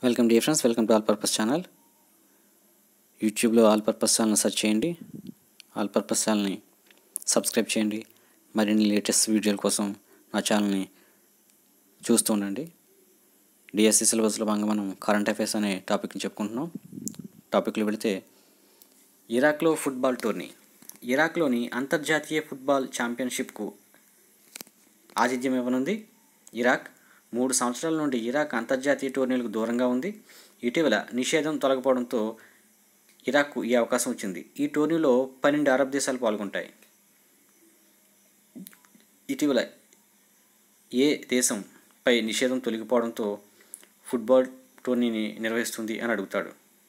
welcome dear friends welcome to all purpose channel యూట్యూబ్లో all purpose channel search చేయండి all purpose ఛానల్ని subscribe చేయండి మరిన్ని లేటెస్ట్ వీడియోల కోసం నా ఛానల్ని చూస్తూ ఉండండి డిఎస్సి సిలబస్లో భాగంగా మనం కరెంట్ అఫైర్స్ అనే టాపిక్ని చెప్పుకుంటున్నాం టాపిక్లో వెళితే ఇరాక్లో ఫుట్బాల్ టోర్నీ ఇరాక్లోని అంతర్జాతీయ ఫుట్బాల్ ఛాంపియన్షిప్కు ఆతిథ్యం ఇవ్వనుంది ఇరాక్ మూడు సంవత్సరాల నుండి ఇరాక్ అంతర్జాతీయ టోర్నీలకు దూరంగా ఉంది ఇటీవల నిషేధం తొలగిపోవడంతో ఇరాక్కు ఈ అవకాశం వచ్చింది ఈ టోర్నీలో పన్నెండు అరబ్ దేశాలు పాల్గొంటాయి ఇటీవల ఏ దేశంపై నిషేధం తొలగిపోవడంతో ఫుట్బాల్ టోర్నీని నిర్వహిస్తుంది అని అడుగుతాడు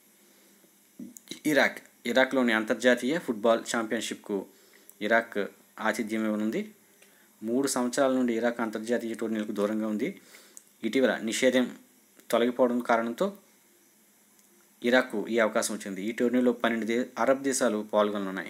ఇరాక్ ఇరాక్లోని అంతర్జాతీయ ఫుట్బాల్ ఛాంపియన్షిప్కు ఇరాక్ ఆతిథ్యం ఇవ్వనుంది మూడు సంవత్సరాల నుండి ఇరాక్ అంతర్జాతీయ టోర్నీలకు దూరంగా ఉంది ఇటీవల నిషేధం తొలగిపోవడం కారణంతో ఇరాక్కు ఈ అవకాశం వచ్చింది ఈ టోర్నీలో పన్నెండు దే అరబ్ దేశాలు పాల్గొనున్నాయి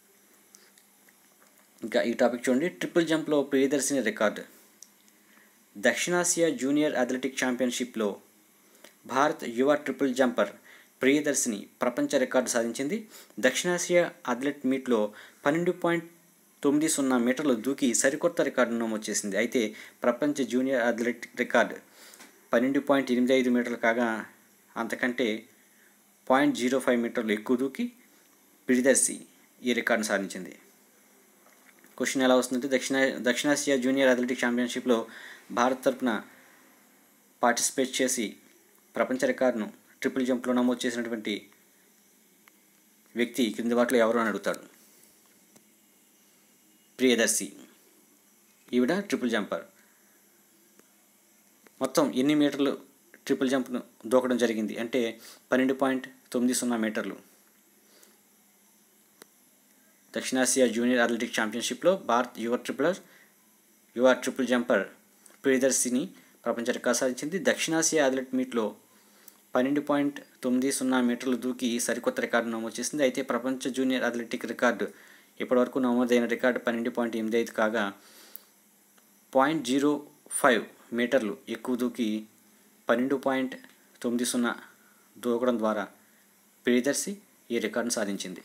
ఇంకా ఈ టాపిక్ చూడండి ట్రిపుల్ జంప్లో ప్రియదర్శిని రికార్డు దక్షిణాసియా జూనియర్ అథ్లెటిక్ ఛాంపియన్షిప్లో భారత్ యువ ట్రిపుల్ జంపర్ ప్రియదర్శిని ప్రపంచ రికార్డు సాధించింది దక్షిణాసియా అథ్లెట్ మీట్లో పన్నెండు పాయింట్ తొమ్మిది సున్నా మీటర్లు దూకి సరికొత్త రికార్డు నమోదు చేసింది అయితే ప్రపంచ జూనియర్ అథ్లెట్ రికార్డు పన్నెండు పాయింట్ ఎనిమిది ఐదు మీటర్లు కాగా అంతకంటే పాయింట్ జీరో ఫైవ్ మీటర్లు ఎక్కువ దూకి ప్రియదర్శి ఈ రికార్డును సాధించింది క్వశ్చన్ ఎలా వస్తుందంటే దక్షిణ దక్షిణాసియా జూనియర్ అథ్లెటిక్ ఛాంపియన్షిప్లో భారత్ తరపున పార్టిసిపేట్ చేసి ప్రపంచ రికార్డును ట్రిపుల్ జంప్లో నమోదు చేసినటువంటి వ్యక్తి క్రింది వాటిలో ఎవరు అని అడుగుతాడు ప్రియదర్శి ఈవిడ ట్రిపుల్ జంపర్ మొత్తం ఎన్ని మీటర్లు ట్రిపుల్ జంప్ను దూకడం జరిగింది అంటే పన్నెండు పాయింట్ తొమ్మిది సున్నా మీటర్లు దక్షిణాసియా జూనియర్ అథ్లెటిక్ ఛాంపియన్షిప్లో భారత్ యువ ట్రిపులర్ యువ ట్రిపుల్ జంపర్ ప్రియదర్శిని ప్రపంచ రికార్డు సాధించింది దక్షిణాసియా అథ్లెట్ మీట్లో పన్నెండు పాయింట్ తొమ్మిది సున్నా మీటర్లు దూకి సరికొత్త రికార్డు నమోదు చేసింది అయితే ప్రపంచ జూనియర్ అథ్లెటిక్ రికార్డు ఇప్పటివరకు నమోదైన రికార్డు పన్నెండు పాయింట్ ఎనిమిది ఐదు కాగా పాయింట్ జీరో ఫైవ్ మీటర్లు ఎక్కువ దూకి పన్నెండు పాయింట్ తొమ్మిది సున్నా దూకడం ద్వారా ప్రియదర్శి ఈ రికార్డును సాధించింది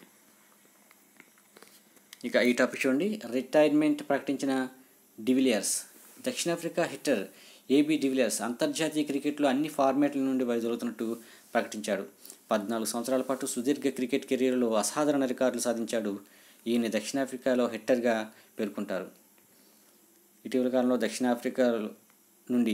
ఇక ఈ టాపిక్ చూడండి రిటైర్మెంట్ ప్రకటించిన డివిలియర్స్ దక్షిణాఫ్రికా హిట్టర్ ఏబీ డివిలియర్స్ అంతర్జాతీయ క్రికెట్లో అన్ని ఫార్మాట్ల నుండి వైదొలుగుతున్నట్టు ప్రకటించాడు పద్నాలుగు సంవత్సరాల పాటు సుదీర్ఘ క్రికెట్ కెరీర్లో అసాధారణ రికార్డులు సాధించాడు ఈయన దక్షిణాఫ్రికాలో హిట్టర్గా పేర్కొంటారు ఇటీవల కాలంలో దక్షిణాఫ్రికా నుండి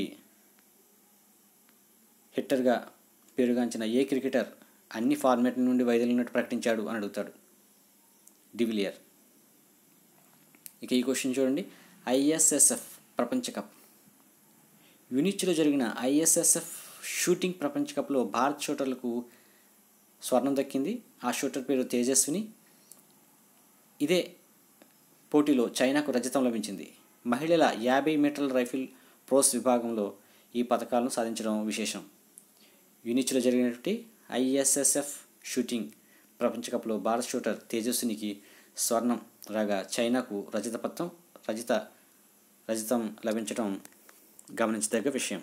హిట్టర్గా పేరుగాంచిన ఏ క్రికెటర్ అన్ని ఫార్మాట్ల నుండి వైదొలిగినట్టు ప్రకటించాడు అని అడుగుతాడు డివిలియర్ ఇక ఈ క్వశ్చన్ చూడండి ఐఎస్ఎస్ఎఫ్ ప్రపంచ కప్ యూనిచ్లో జరిగిన ఐఎస్ఎస్ఎఫ్ షూటింగ్ ప్రపంచ కప్లో భారత్ షూటర్లకు స్వర్ణం దక్కింది ఆ షూటర్ పేరు తేజస్విని ఇదే పోటీలో చైనాకు రజతం లభించింది మహిళల యాభై మీటర్ల రైఫిల్ ప్రోస్ విభాగంలో ఈ పథకాలను సాధించడం విశేషం యూనిచ్లో జరిగినటువంటి ఐఎస్ఎస్ఎఫ్ షూటింగ్ ప్రపంచ కప్లో భారత్ షూటర్ తేజస్వినికి స్వర్ణం రాగా చైనాకు రజత పత్రం రజిత రజితం లభించడం గమనించదగ్గ విషయం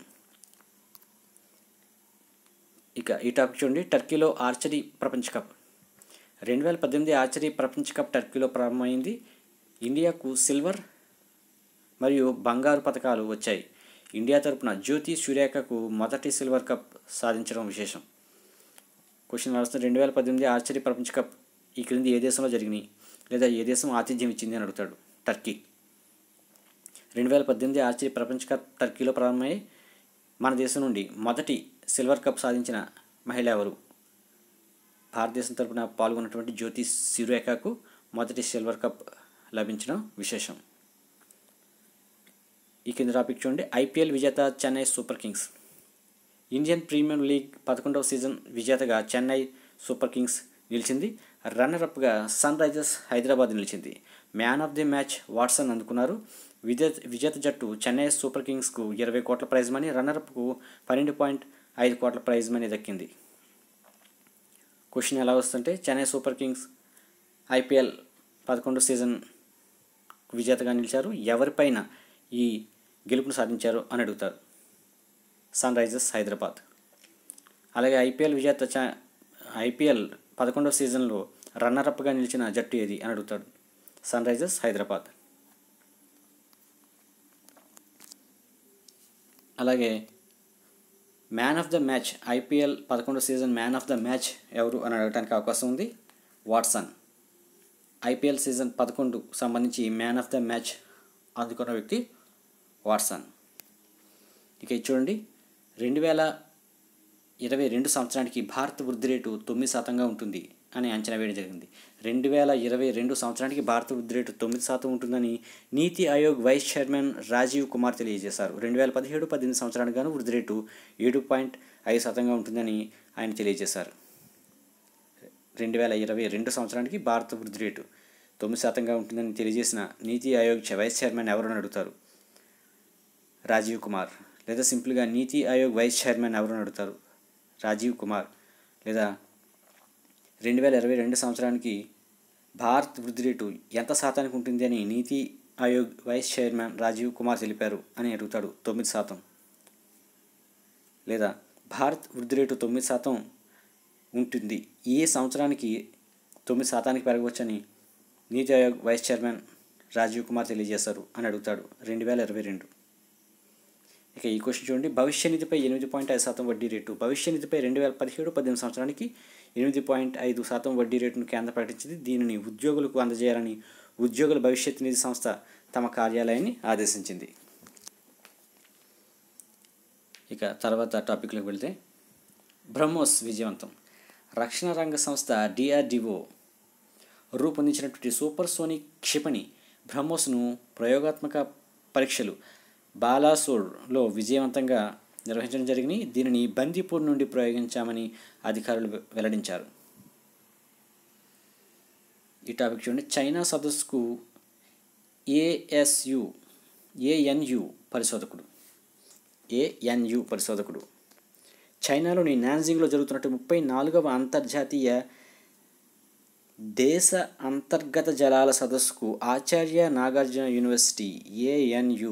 ఇక ఈ టాపిక్ చూడండి టర్కీలో ఆర్చరీ ప్రపంచ కప్ రెండు వేల పద్దెనిమిది ఆర్చరీ ప్రపంచ కప్ టర్కీలో ప్రారంభమైంది ఇండియాకు సిల్వర్ మరియు బంగారు పథకాలు వచ్చాయి ఇండియా తరపున జ్యోతి సూర్యాకకు మొదటి సిల్వర్ కప్ సాధించడం విశేషం క్వశ్చన్ వస్తుంది రెండు వేల పద్దెనిమిది ఆర్చరీ ప్రపంచ కప్ ఈ క్రింది ఏ దేశంలో జరిగినాయి లేదా ఏ దేశం ఆతిథ్యం ఇచ్చింది అని అడుగుతాడు టర్కీ రెండు వేల పద్దెనిమిది ఆర్చరీ ప్రపంచ కప్ టర్కీలో ప్రారంభమై మన దేశం నుండి మొదటి సిల్వర్ కప్ సాధించిన మహిళ ఎవరు భారతదేశం తరపున పాల్గొన్నటువంటి జ్యోతి సిరేఖకు మొదటి సిల్వర్ కప్ లభించడం విశేషం ఈ కింద టాపిక్ చూడండి ఐపీఎల్ విజేత Chennai super kings Indian premium league పదకొండవ సీజన్ విజేతగా చెన్నై సూపర్ కింగ్స్ నిలిచింది రన్నర్అప్గా సన్ రైజర్స్ హైదరాబాద్ నిలిచింది man of the match Watson అందుకున్నారు విజేత విజేత జట్టు చెన్నై సూపర్ కింగ్స్కు ఇరవై కోట్ల ప్రైజ్ మనీ రన్నర్అప్కు పన్నెండు పాయింట్ ఐదు కోట్ల ప్రైజ్ మనీ దక్కింది క్వశ్చన్ ఎలా వస్తుంటే చెన్నై సూపర్ కింగ్స్ ఐపీఎల్ పదకొండు సీజన్ విజేతగా నిలిచారు ఎవరిపైన ఈ గెలుపును సాధించారు అని అడుగుతారు సన్ రైజర్స్ హైదరాబాద్ అలాగే ఐపీఎల్ విజేత చా ఐపీఎల్ పదకొండవ సీజన్లో రన్నరప్గా నిలిచిన జట్టు ఏది అని అడుగుతాడు సన్ రైజర్స్ హైదరాబాద్ అలాగే man of the match IPL పదకొండో season man of the match ఎవరు అని అడగడానికి అవకాశం ఉంది వాట్సన్ ఐపీఎల్ సీజన్ పదకొండు సంబంధించి మ్యాన్ ఆఫ్ ద మ్యాచ్ అందుకున్న వ్యక్తి వాట్సన్ ఇక ఇది చూడండి రెండు వేల ఇరవై రెండు సంవత్సరానికి భారత వృద్ధి రేటు తొమ్మిది శాతంగా ఉంటుంది అని అంచనా వేయడం జరిగింది రెండు వేల ఇరవై రెండు సంవత్సరానికి భారత వృద్ధి రేటు తొమ్మిది శాతం ఉంటుందని నీతి ఆయోగ్ వైస్ చైర్మన్ రాజీవ్ కుమార్ తెలియజేశారు రెండు వేల పదిహేడు పద్దెనిమిది సంవత్సరానికి గాను వృద్ధి రేటు ఏడు పాయింట్ ఐదు శాతంగా ఉంటుందని ఆయన తెలియజేశారు రెండు వేల ఇరవై రెండు సంవత్సరానికి భారత వృద్ధి రేటు తొమ్మిది శాతంగా ఉంటుందని తెలియజేసిన నీతి ఆయోగ్ చ- వైస్ చైర్మన్ ఎవరని అడుగుతారు రాజీవ్ కుమార్ లేదా సింపుల్గా నీతి ఆయోగ్ వైస్ చైర్మన్ ఎవరని అడుగుతారు రాజీవ్ కుమార్ లేదా రెండు వేల ఇరవై రెండు సంవత్సరానికి భారత్ వృద్ధి రేటు ఎంత శాతానికి ఉంటుంది అని నీతి ఆయోగ్ వైస్ చైర్మన్ రాజీవ్ కుమార్ తెలిపారు అని అడుగుతాడు తొమ్మిది శాతం లేదా భారత్ వృద్ధి రేటు తొమ్మిది శాతం ఉంటుంది ఏ సంవత్సరానికి తొమ్మిది శాతానికి పెరగవచ్చని నీతి ఆయోగ్ వైస్ చైర్మన్ రాజీవ్ కుమార్ తెలియజేశారు అని అడుగుతాడు రెండు వేల ఇరవై రెండు ఇక ఈ క్వశ్చన్ చూడండి భవిష్య నిధిపై ఎనిమిది పాయింట్ ఐదు శాతం వడ్డీ రేటు భవిష్య నిధిపై రెండు వేల పదిహేడు పద్దెనిమిది సంవత్సరానికి ఎనిమిది పాయింట్ ఐదు శాతం వడ్డీ రేటును కేంద్ర ప్రకటించింది దీనిని ఉద్యోగులకు అందజేయాలని ఉద్యోగుల భవిష్యత్ నిధి సంస్థ తమ కార్యాలయాన్ని ఆదేశించింది ఇక తర్వాత టాపిక్లోకి వెళ్తే బ్రహ్మోస్ విజయవంతం రక్షణ రంగ సంస్థ డిఆర్డిఓ రూపొందించినటువంటి సూపర్ సోనిక్ క్షిపణి బ్రహ్మోస్ను ప్రయోగాత్మక పరీక్షలు బాలాసోర్లో విజయవంతంగా నిర్వహించడం జరిగింది దీనిని బందీపూర్ నుండి ప్రయోగించామని అధికారులు వె- వెల్లడించారు ఈ టాపిక్ చూడండి చైనా సదస్సుకు ఏఎస్యు ఏఎన్యు పరిశోధకుడు ఏఎన్యు పరిశోధకుడు చైనాలోని నాన్జింగ్లో జరుగుతున్నట్టు ముప్పై నాలుగవ అంతర్జాతీయ దేశ అంతర్గత జలాల సదస్సుకు Acharya Nagarjuna university ANU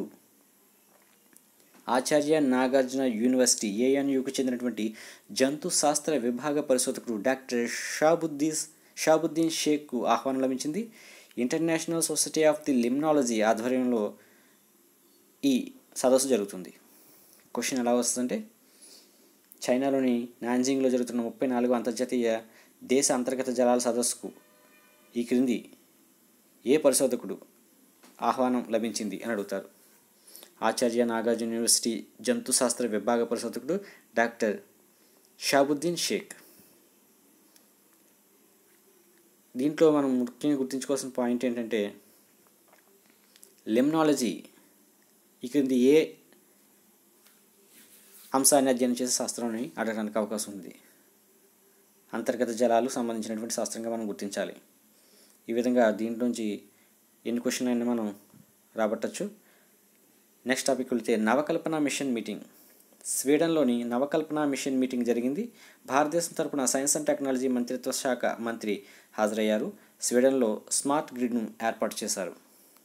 Acharya Nagarjuna university ఏఎన్యుకు చెందినటువంటి జంతు శాస్త్ర విభాగ పరిశోధకుడు డాక్టర్ షాబుద్దీన్ షాబుద్దీన్ షేక్కు ఆహ్వానం లభించింది international society of the limnology ఆధ్వర్యంలో ఈ సదస్సు జరుగుతుంది క్వశ్చన్ ఎలా వస్తుందంటే చైనాలోని నాన్జింగ్లో జరుగుతున్న ముప్పై నాలుగు అంతర్జాతీయ దేశ అంతర్గత జలాల సదస్సుకు ఈ క్రింది ఏ పరిశోధకుడు ఆహ్వానం లభించింది అని అడుగుతారు ఆచార్య నాగార్జున యూనివర్సిటీ జంతు శాస్త్ర విభాగ పరిశోధకుడు డాక్టర్ షాబుద్దీన్ షేక్ దీంట్లో మనం ముఖ్యంగా గుర్తుంచుకోవాల్సిన పాయింట్ ఏంటంటే లెమ్నాలజీ ఈ క్రింది ఏ అంశాన్ని అధ్యయనం చేసే శాస్త్రం అని అడగడానికి అవకాశం ఉంది అంతర్గత జలాలు సంబంధించినటువంటి శాస్త్రంగా మనం గుర్తించాలి ఈ విధంగా దీంట్లోంచి ఎన్ని క్వశ్చన్లు అయినా మనం రాబట్టచ్చు నెక్స్ట్ టాపిక్ వెళితే నవకల్పన మిషన్ మీటింగ్ స్వీడన్లోని నవకల్పన మిషన్ మీటింగ్ జరిగింది భారతదేశం తరపున సైన్స్ అండ్ టెక్నాలజీ మంత్రిత్వ శాఖ మంత్రి హాజరయ్యారు స్వీడన్లో స్మార్ట్ గ్రిడ్ను ఏర్పాటు చేశారు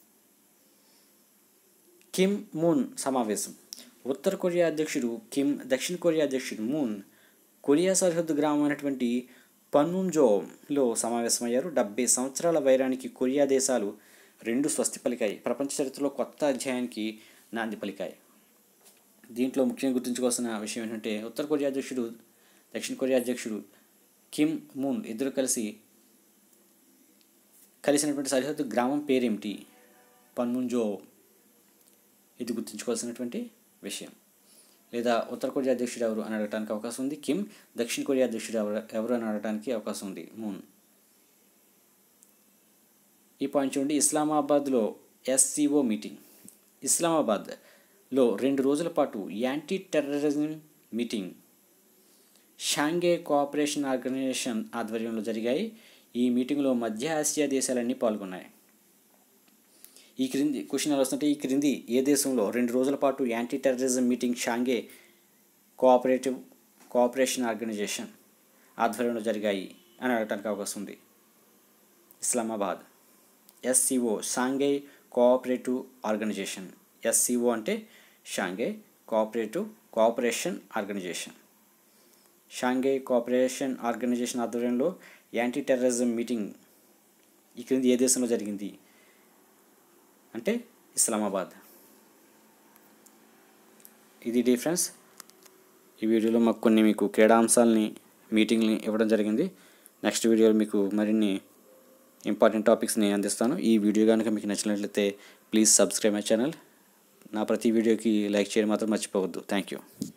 కిమ్ మూన్ సమావేశం ఉత్తర కొరియా అధ్యక్షుడు కిమ్ దక్షిణ కొరియా అధ్యక్షుడు మూన్ కొరియా సరిహద్దు గ్రామమైనటువంటి పన్నుంజోలో సమావేశమయ్యారు డెబ్బై సంవత్సరాల వైరానికి కొరియా దేశాలు రెండు స్వస్తి పలికాయి ప్రపంచ చరిత్రలో కొత్త అధ్యాయానికి నాంది పలికాయి దీంట్లో ముఖ్యంగా గుర్తుంచుకోవాల్సిన విషయం ఏంటంటే ఉత్తర కొరియా అధ్యక్షుడు దక్షిణ కొరియా అధ్యక్షుడు కిమ్ మూన్ ఇద్దరు కలిసి కలిసినటువంటి సరిహద్దు గ్రామం పేరేమిటి పన్ముంజో ఇది గుర్తుంచుకోవాల్సినటువంటి విషయం లేదా ఉత్తర కొరియా అధ్యక్షుడు ఎవరు అని అడగడానికి అవకాశం ఉంది కిమ్ దక్షిణ కొరియా అధ్యక్షుడు ఎవరు ఎవరు అని అడగడానికి అవకాశం ఉంది మూన్ ఈ పాయింట్ చూడండి ఇస్లామాబాద్లో ఎస్సీఓ మీటింగ్ ఇస్లామాబాద్లో రెండు రోజుల పాటు anti terrorism meeting Shanghai cooperation organization ఆధ్వర్యంలో జరిగాయి ఈ మీటింగ్లో మధ్య ఆసియా దేశాలన్నీ పాల్గొన్నాయి ఈ క్రింది క్వశ్చన్ ఎలా వస్తుంటే ఈ క్రింది ఏ దేశంలో రెండు రోజుల పాటు anti terrorism meeting Shanghai cooperative cooperation organization ఆధ్వర్యంలో జరిగాయి అని అడగడానికి అవకాశం ఉంది Islamabad SCO Shanghai cooperative organization SCO అంటే Shanghai cooperative cooperation organization Shanghai cooperation organization ఆధ్వర్యంలో యాంటీ టెర్రరిజం మీటింగ్ ఈ క్రింది ఏ దేశంలో జరిగింది అంటే ఇస్లామాబాద్ ఇది డిఫరెన్స్ ఈ వీడియోలో మాకు కొన్ని మీకు క్రీడా అంశాలని మీటింగ్ని ఇవ్వడం జరిగింది నెక్స్ట్ వీడియోలో మీకు మరిన్ని ఇంపార్టెంట్ టాపిక్స్ని అందిస్తాను ఈ వీడియో కనుక మీకు నచ్చినట్లయితే ప్లీజ్ సబ్స్క్రైబ్ మై ఛానల్ నా ప్రతి వీడియోకి లైక్ చేయడం మాత్రం మర్చిపోవద్దు థ్యాంక్ యూ